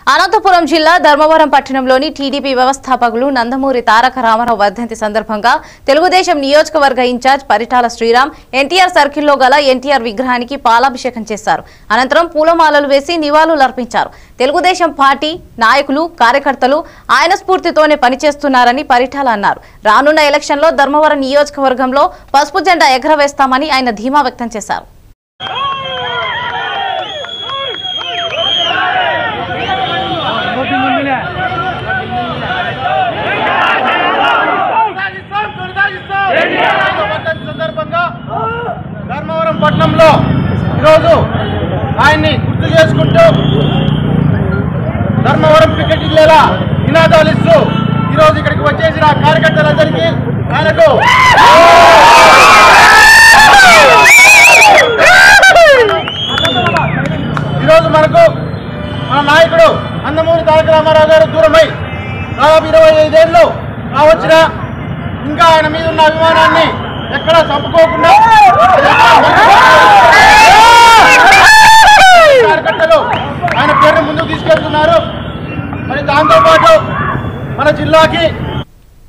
అనంతపురం జిల్లా ధర్మవరం పట్టణంలోని టీడీపీ వ్యవస్థాపకులు నందమూరి తారక రామారావు వర్ధంతి సందర్భంగా తెలుగుదేశం నియోజకవర్గ ఇన్ఛార్జ్ పరిటాల శ్రీరామ్ ఎన్టీఆర్ సర్కిల్లో గల ఎన్టీఆర్ విగ్రహానికి పాలాభిషేకం చేశారు అనంతరం పూలమాలలు వేసి నివాళులర్పించారు తెలుగుదేశం పార్టీ నాయకులు కార్యకర్తలు ఆయన స్ఫూర్తితోనే పనిచేస్తున్నారని పరిటాల అన్నారు రానున్న ఎలక్షన్లో ధర్మవరం నియోజకవర్గంలో పసుపు జెండా ఎగరవేస్తామని ఆయన ధీమా వ్యక్తం చేశారు కొనసాగిస్తాం, కొనసాగిస్తాం. వర్ధంతి సందర్భంగా ధర్మవరం పట్టణంలో ఈరోజు ఆయన్ని గుర్తు చేసుకుంటూ ధర్మవరం క్రికెట్ జిల్లాల నినాదాలు ఇస్తూ ఈరోజు ఇక్కడికి వచ్చేసిన కార్యకర్తలందరికీ ఆయనకు ఈరోజు మనకు మన నాయకుడు నందమూరి తారక రామారావు గారు దూరమై దాదాపు ఇరవై ఐదేళ్ళు కావచ్చిన ఇంకా ఆయన మీద ఉన్న అభిమానాన్ని ఎక్కడా చంపుకోకుండా కార్యకర్తలు ఆయన పేరును ముందుకు తీసుకెళ్తున్నారు మరి దాంతోపాటు మన జిల్లాకి